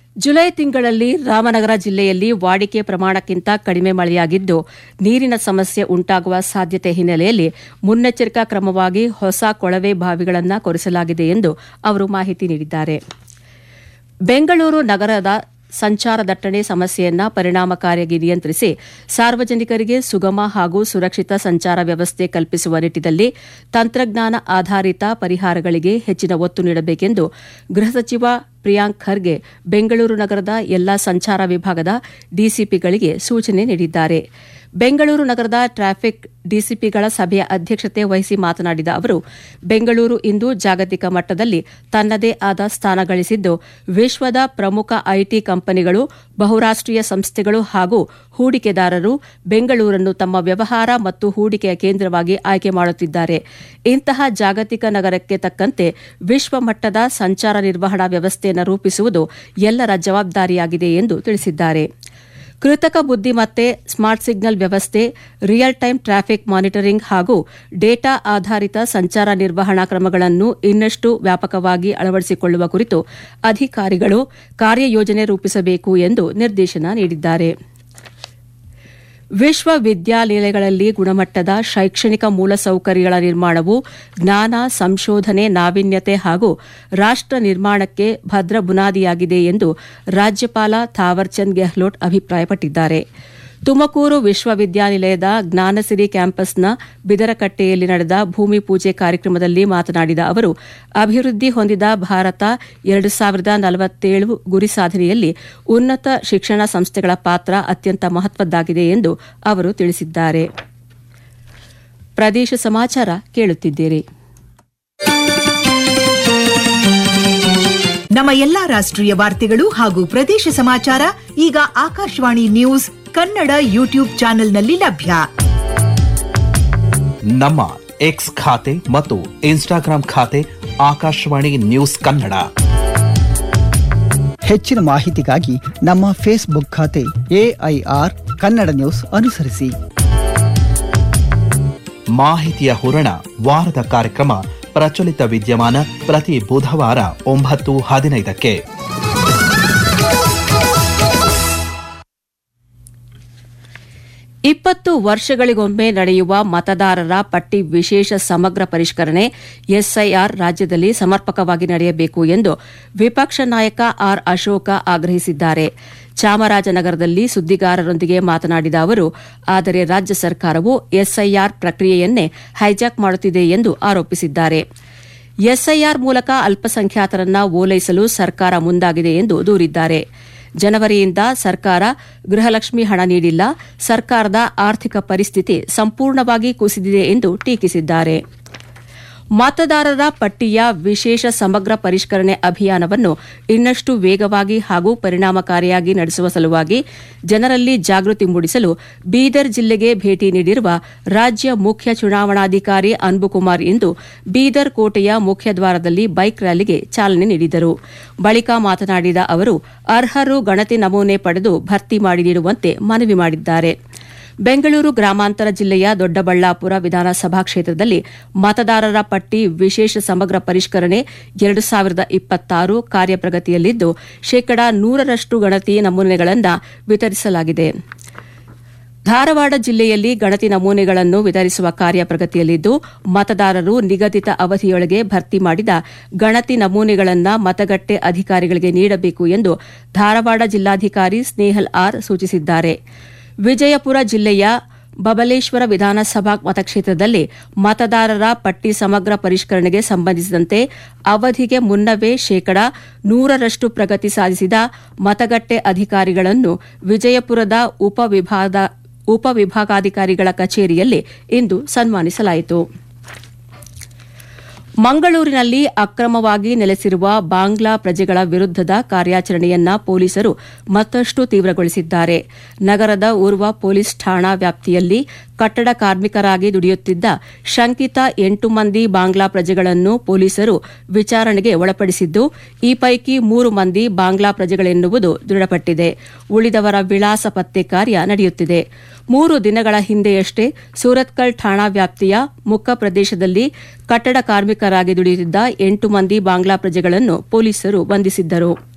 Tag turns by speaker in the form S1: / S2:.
S1: July ತಿಂಗಳಲ್ಲಿ ರಾಮನಗರ ಜಿಲ್ಲೆಯಲ್ಲಿ ವಾಡಿಕೆ ಪ್ರಮಾಣಕ್ಕಿಂತ ಕಡಿಮೆ ಮಳೆಯಾಗಿದ್ದು ನೀರಿನ ಸಮಸ್ಯೆ ಉಂಟಾಗುವ ಸಾಧ್ಯತೆ ಹಿನ್ನೆಲೆಯಲ್ಲಿ ಮುನ್ನೆಚ್ಚರಿಕಾ ಕ್ರಮವಾಗಿ ಹೊಸ ಕೊಳವೆ ಬಾವಿಗಳನ್ನು ಕೊರೆಸಲಾಗಿದೆ ಎಂದು ಅವರು ಮಾಹಿತಿ ನೀಡಿದ್ದಾರೆ ಬೆಂಗಳೂರು ನಗರದ ಸಂಚಾರ ದಟ್ಟಣೆ ಸಮಸ್ಯೆಯನ್ನ ಪರಿಣಾಮಕಾರಿಯಾಗಿ ನಿಯಂತ್ರಿಸಿ ಸಾರ್ವಜನಿಕರಿಗೆ ಸುಗಮ ಹಾಗೂ ಸುರಕ್ಷಿತ ಸಂಚಾರ ವ್ಯವಸ್ಥೆ ಕಲ್ಪಿಸುವ ನಿಟ್ಟಿನಲ್ಲಿ ತಂತ್ರಜ್ಞಾನ ಆಧಾರಿತ ಪರಿಹಾರಗಳಿಗೆ ಹೆಚ್ಚಿನ ಒತ್ತು ನೀಡಬೇಕೆಂದು ಗೃಹ ಸಚಿವ ಪ್ರಿಯಾಂಕ್ ಖರ್ಗೆ ಬೆಂಗಳೂರು ನಗರದ ಎಲ್ಲಾ ಸಂಚಾರ ವಿಭಾಗದ ಡಿಸಿಪಿಗಳಿಗೆ ಸೂಚನೆ ನೀಡಿದ್ದಾರೆ ಬೆಂಗಳೂರು ನಗರದ ಟ್ರಾಫಿಕ್ ಡಿಸಿಪಿಗಳ ಸಭೆಯ ಅಧ್ಯಕ್ಷತೆ ವಹಿಸಿ ಮಾತನಾಡಿದ ಅವರು ಬೆಂಗಳೂರು ಇಂದು ಜಾಗತಿಕ ಮಟ್ಟದಲ್ಲಿ ತನ್ನದೇ ಆದ ಸ್ಥಾನ ಗಳಿಸಿದ್ದು ವಿಶ್ವದ ಪ್ರಮುಖ ಐಟಿ ಕಂಪನಿಗಳು ಬಹುರಾಷ್ಟೀಯ ಸಂಸ್ಥೆಗಳು ಹಾಗೂ ಹೂಡಿಕೆದಾರರು ಬೆಂಗಳೂರನ್ನು ತಮ್ಮ ವ್ಯವಹಾರ ಮತ್ತು ಹೂಡಿಕೆಯ ಕೇಂದ್ರವಾಗಿ ಆಯ್ಕೆ ಮಾಡುತ್ತಿದ್ದಾರೆ ಇಂತಹ ಜಾಗತಿಕ ನಗರಕ್ಕೆ ತಕ್ಕಂತೆ ವಿಶ್ವ ಮಟ್ಟದ ಸಂಚಾರ ನಿರ್ವಹಣಾ ವ್ಯವಸ್ಥೆಯನ್ನು ರೂಪಿಸುವುದು ಎಲ್ಲರ ಜವಾಬ್ದಾರಿಯಾಗಿದೆ ಎಂದು ತಿಳಿಸಿದ್ದಾರೆ ಕೃತಕ ಬುದ್ದಿಮತ್ತೆ ಸ್ಮಾರ್ಟ್ ಸಿಗ್ನಲ್ ವ್ಯವಸ್ಥೆ ರಿಯಲ್ ಟೈಮ್ ಟ್ರಾಫಿಕ್ ಮಾನಿಟರಿಂಗ್ ಹಾಗೂ ಡೇಟಾ ಆಧಾರಿತ ಸಂಚಾರ ನಿರ್ವಹಣಾ ಕ್ರಮಗಳನ್ನು ಇನ್ನಷ್ಟು ವ್ಯಾಪಕವಾಗಿ ಅಳವಡಿಸಿಕೊಳ್ಳುವ ಕುರಿತು ಅಧಿಕಾರಿಗಳು ಕಾರ್ಯಯೋಜನೆ ರೂಪಿಸಬೇಕು ಎಂದು ನಿರ್ದೇಶನ ನೀಡಿದ್ದಾರೆ ವಿಶ್ವವಿದ್ಯಾನಿಲಯಗಳಲ್ಲಿ ಗುಣಮಟ್ಟದ ಶೈಕ್ಷಣಿಕ ಮೂಲಸೌಕರ್ಯಗಳ ನಿರ್ಮಾಣವು ಜ್ಞಾನ ಸಂಶೋಧನೆ ನಾವೀನ್ಯತೆ ಹಾಗೂ ರಾಷ್ಟ ನಿರ್ಮಾಣಕ್ಕೆ ಭದ್ರ ಬುನಾದಿಯಾಗಿದೆ ಎಂದು ರಾಜ್ಯಪಾಲ ಥಾವರ್ಚಂದ್ ಗೆಹ್ಲೋಟ್ ಅಭಿಪ್ರಾಯಪಟ್ಟಿದ್ದಾರೆ ತುಮಕೂರು ವಿಶ್ವವಿದ್ಯಾನಿಲಯದ ಜ್ಞಾನಸಿರಿ ಕ್ಯಾಂಪಸ್ನ ಬಿದರಕಟ್ಟೆಯಲ್ಲಿ ನಡೆದ ಭೂಮಿ ಪೂಜೆ ಕಾರ್ಯಕ್ರಮದಲ್ಲಿ ಮಾತನಾಡಿದ ಅವರು ಅಭಿವೃದ್ಧಿ ಹೊಂದಿದ ಭಾರತ ಎರಡು ಸಾವಿರದ ನಲವತ್ತೇಳು ಗುರಿ ಸಾಧನೆಯಲ್ಲಿ ಉನ್ನತ ಶಿಕ್ಷಣ ಸಂಸ್ಥೆಗಳ ಪಾತ್ರ ಅತ್ಯಂತ ಮಹತ್ವದ್ದಾಗಿದೆ ಎಂದು ಅವರು ತಿಳಿಸಿದ್ದಾರೆ ಪ್ರದೇಶ ಸಮಾಚಾರ ಕೇಳುತ್ತಿದ್ದೀರಿ
S2: ನಮ್ಮ ಎಲ್ಲಾ ರಾಷ್ಟ್ರೀಯ ವಾರ್ತೆಗಳು ಹಾಗೂ ಪ್ರದೇಶ ಸಮಾಚಾರ ಈಗ ಆಕಾಶವಾಣಿ ನ್ಯೂಸ್ ಕನ್ನಡ ಯೂಟ್ಯೂಬ್ ಚಾನೆಲ್ನಲ್ಲಿ ಲಭ್ಯ
S3: ನಮ್ಮ ಎಕ್ಸ್ ಖಾತೆ ಮತ್ತು ಇನ್ಸ್ಟಾಗ್ರಾಂ ಖಾತೆ ಆಕಾಶವಾಣಿ ನ್ಯೂಸ್ ಕನ್ನಡ
S4: ಹೆಚ್ಚಿನ ಮಾಹಿತಿಗಾಗಿ ನಮ್ಮ ಫೇಸ್ಬುಕ್ ಖಾತೆ ಎಐಆರ್ ಕನ್ನಡ ನ್ಯೂಸ್ ಅನುಸರಿಸಿ
S3: ಮಾಹಿತಿಯ ಹೂರಣ ವಾರದ ಕಾರ್ಯಕ್ರಮ ಪ್ರಚಲಿತ ವಿದ್ಯಮಾನ ಪ್ರತಿ ಬುಧವಾರ ಒಂಬತ್ತು ಹದಿನೈದಕ್ಕೆ
S1: ಇಪ್ಪತ್ತು ವರ್ಷಗಳಿಗೊಮ್ಮೆ ನಡೆಯುವ ಮತದಾರರ ಪಟ್ಟಿ ವಿಶೇಷ ಸಮಗ್ರ ಪರಿಷ್ಕರಣೆ ಎಸ್ಐಆರ್ ರಾಜ್ಯದಲ್ಲಿ ಸಮರ್ಪಕವಾಗಿ ನಡೆಯಬೇಕು ಎಂದು ವಿಪಕ್ಷ ನಾಯಕ ಆರ್ ಅಶೋಕ ಆಗ್ರಹಿಸಿದ್ದಾರೆ ಚಾಮರಾಜನಗರದಲ್ಲಿ ಸುದ್ದಿಗಾರರೊಂದಿಗೆ ಮಾತನಾಡಿದ ಅವರು ಆದರೆ ರಾಜ್ಯ ಸರ್ಕಾರವು ಎಸ್ಐಆರ್ ಪ್ರಕ್ರಿಯೆಯನ್ನೇ ಹೈಜಾಕ್ ಮಾಡುತ್ತಿದೆ ಎಂದು ಆರೋಪಿಸಿದ್ದಾರೆ ಎಸ್ಐಆರ್ ಮೂಲಕ ಅಲ್ಪಸಂಖ್ಯಾತರನ್ನ ಓಲೈಸಲು ಸರ್ಕಾರ ಮುಂದಾಗಿದೆ ಎಂದು ದೂರಿದ್ದಾರೆ ಜನವರಿಯಿಂದ ಸರ್ಕಾರ ಗೃಹಲಕ್ಷ್ಮಿ ಹಣ ನೀಡಿಲ್ಲ ಸರ್ಕಾರದ ಆರ್ಥಿಕ ಪರಿಸ್ಥಿತಿ ಸಂಪೂರ್ಣವಾಗಿ ಕುಸಿದಿದೆ ಎಂದು ಟೀಕಿಸಿದ್ದಾರೆ ಮತದಾರರ ಪಟ್ಟಿಯ ವಿಶೇಷ ಸಮಗ್ರ ಪರಿಷ್ಕರಣೆ ಅಭಿಯಾನವನ್ನು ಇನ್ನಷ್ಟು ವೇಗವಾಗಿ ಹಾಗೂ ಪರಿಣಾಮಕಾರಿಯಾಗಿ ನಡೆಸುವ ಸಲುವಾಗಿ ಜನರಲ್ಲಿ ಜಾಗೃತಿ ಮೂಡಿಸಲು ಬೀದರ್ ಜಿಲ್ಲೆಗೆ ಭೇಟಿ ನೀಡಿರುವ ರಾಜ್ಯ ಮುಖ್ಯ ಚುನಾವಣಾಧಿಕಾರಿ ಅನ್ಬುಕುಮಾರ್ ಇಂದು ಬೀದರ್ ಕೋಟೆಯ ಮುಖ್ಯದ್ವಾರದಲ್ಲಿ ಬೈಕ್ ರ್ಯಾಲಿಗೆ ಚಾಲನೆ ನೀಡಿದರು ಬಳಿಕ ಮಾತನಾಡಿದ ಅವರು ಅರ್ಹರು ಗಣತಿ ನಮೂನೆ ಪಡೆದು ಭರ್ತಿ ಮಾಡಿ ನೀಡುವಂತೆ ಮನವಿ ಮಾಡಿದ್ದಾರೆ ಬೆಂಗಳೂರು ಗ್ರಾಮಾಂತರ ಜಿಲ್ಲೆಯ ದೊಡ್ಡಬಳ್ಳಾಪುರ ವಿಧಾನಸಭಾ ಕ್ಷೇತ್ರದಲ್ಲಿ ಮತದಾರರ ಪಟ್ಟಿ ವಿಶೇಷ ಸಮಗ್ರ ಪರಿಷ್ಕರಣೆ ಎರಡು ಸಾವಿರದ ಇಪ್ಪತ್ತಾರು ಕಾರ್ಯಪ್ರಗತಿಯಲ್ಲಿದ್ದು ಶೇಕಡಾ ನೂರರಷ್ಟು ಗಣತಿ ನಮೂನೆಗಳನ್ನು ವಿತರಿಸಲಾಗಿದೆ ಧಾರವಾಡ ಜಿಲ್ಲೆಯಲ್ಲಿ ಗಣತಿ ನಮೂನೆಗಳನ್ನು ವಿತರಿಸುವ ಕಾರ್ಯ ಪ್ರಗತಿಯಲ್ಲಿದ್ದು ಮತದಾರರು ನಿಗದಿತ ಅವಧಿಯೊಳಗೆ ಭರ್ತಿ ಮಾಡಿದ ಗಣತಿ ನಮೂನೆಗಳನ್ನು ಮತಗಟ್ಟೆ ಅಧಿಕಾರಿಗಳಿಗೆ ನೀಡಬೇಕು ಎಂದು ಧಾರವಾಡ ಜಿಲ್ಲಾಧಿಕಾರಿ ಸ್ನೇಹಲ್ ಆರ್ ಸೂಚಿಸಿದ್ದಾರೆ ವಿಜಯಪುರ ಜಿಲ್ಲೆಯ ಬಬಲೇಶ್ವರ ವಿಧಾನಸಭಾ ಮತಕ್ಷೇತ್ರದಲ್ಲಿ ಮತದಾರರ ಪಟ್ಟಿ ಸಮಗ್ರ ಪರಿಷ್ಕರಣೆಗೆ ಸಂಬಂಧಿಸಿದಂತೆ ಅವಧಿಗೆ ಮುನ್ನವೇ ಶೇಕಡಾ ನೂರರಷ್ಟು ಪ್ರಗತಿ ಸಾಧಿಸಿದ ಮತಗಟ್ಟೆ ಅಧಿಕಾರಿಗಳನ್ನು ವಿಜಯಪುರದ ಉಪವಿಭಾಗಾಧಿಕಾರಿಗಳ ಕಚೇರಿಯಲ್ಲಿ ಇಂದು ಸನ್ಮಾನಿಸಲಾಯಿತು ಮಂಗಳೂರಿನಲ್ಲಿ ಅಕ್ರಮವಾಗಿ ನೆಲೆಸಿರುವ ಬಾಂಗ್ಲಾ ಪ್ರಜೆಗಳ ವಿರುದ್ದದ ಕಾರ್ಯಾಚರಣೆಯನ್ನ ಪೊಲೀಸರು ಮತ್ತಷ್ಟು ತೀವ್ರಗೊಳಿಸಿದ್ದಾರೆ ನಗರದ ಓರ್ವ ಪೊಲೀಸ್ ಠಾಣಾ ವ್ಯಾಪ್ತಿಯಲ್ಲಿ ಕಟ್ಟಡ ಕಾರ್ಮಿಕರಾಗಿ ದುಡಿಯುತ್ತಿದ್ದ ಶಂಕಿತ ಎಂಟು ಮಂದಿ ಬಾಂಗ್ಲಾ ಪ್ರಜೆಗಳನ್ನು ಪೊಲೀಸರು ವಿಚಾರಣೆಗೆ ಒಳಪಡಿಸಿದ್ದು ಈ ಪೈಕಿ ಮೂರು ಮಂದಿ ಬಾಂಗ್ಲಾ ಪ್ರಜೆಗಳೆನ್ನುವುದು ದೃಢಪಟ್ಟಿದೆ ಉಳಿದವರ ವಿಳಾಸ ಪತ್ತೆ ಕಾರ್ಯ ನಡೆಯುತ್ತಿದೆ ಮೂರು ದಿನಗಳ ಹಿಂದೆಯಷ್ಟೇ ಸೂರತ್ಕಲ್ ಠಾಣಾ ವ್ಯಾಪ್ತಿಯ ಮುಕ್ಕ ಪ್ರದೇಶದಲ್ಲಿ ಕಟ್ಟಡ ಕಾರ್ಮಿಕರಾಗಿ ದುಡಿಯುತ್ತಿದ್ದ ಎಂಟು ಮಂದಿ ಬಾಂಗ್ಲಾ ಪ್ರಜೆಗಳನ್ನು ಪೊಲೀಸರು ಬಂಧಿಸಿದ್ದರು